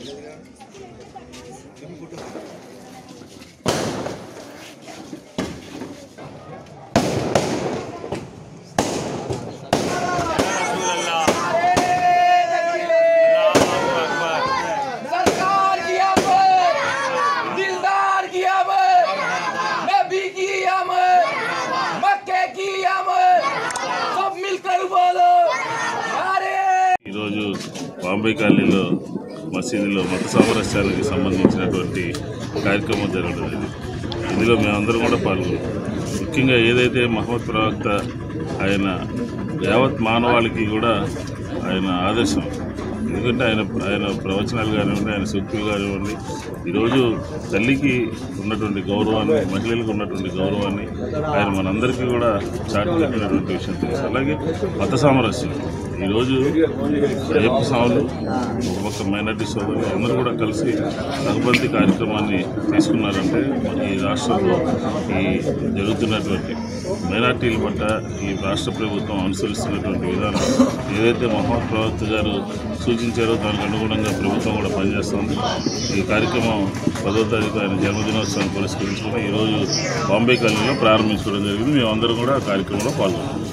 सरकार की आमद दिलदार की आमद नबी की आमद मक्के की आमद सब मिलकर बोलो अरे ఈరోజు బాంబే కాలనీలో మసీదులో మత సామరస్యానికి సంబంధించినటువంటి కార్యక్రమం జరగడం ఇందులో మేమందరం కూడా పాల్గొన్నాం ముఖ్యంగా ఏదైతే మహమ్మద్ ప్రవక్త ఆయన యావత్ మానవాళికి కూడా ఆయన ఆదర్శం ఎందుకంటే ఆయన ఆయన ప్రవచనాలు కానివ్వండి ఆయన సూక్తులు కానివ్వండి ఈరోజు తల్లికి ఉన్నటువంటి గౌరవాన్ని మహిళలకు ఉన్నటువంటి గౌరవాన్ని ఆయన మనందరికీ కూడా చాటి చెప్పినటువంటి విషయం తెలుసు అలాగే మత సామరస్యం ఈరోజు అయ్యప్ప స్వాములు ఒక పక్క మైనార్టీ సోదరులు అందరూ కూడా కలిసి రఘుబంతి కార్యక్రమాన్ని తీసుకున్నారంటే ఈ రాష్ట్రంలో ఈ జరుగుతున్నటువంటి మైనార్టీల పట్ల ఈ రాష్ట్ర ప్రభుత్వం అనుసరిస్తున్నటువంటి విధానం ఏదైతే మహమ్మద్ ప్రవక్త గారు సూచించారో దానికి అనుగుణంగా ప్రభుత్వం కూడా పనిచేస్తుంది ఈ కార్యక్రమం పదో తారీఖు ఆయన జన్మదినోత్సవాన్ని పురస్కరించుకుని ఈరోజు బాంబే కాలనీలో ప్రారంభించుకోవడం జరిగింది మేమందరం కూడా ఆ కార్యక్రమంలో పాల్గొన్నాం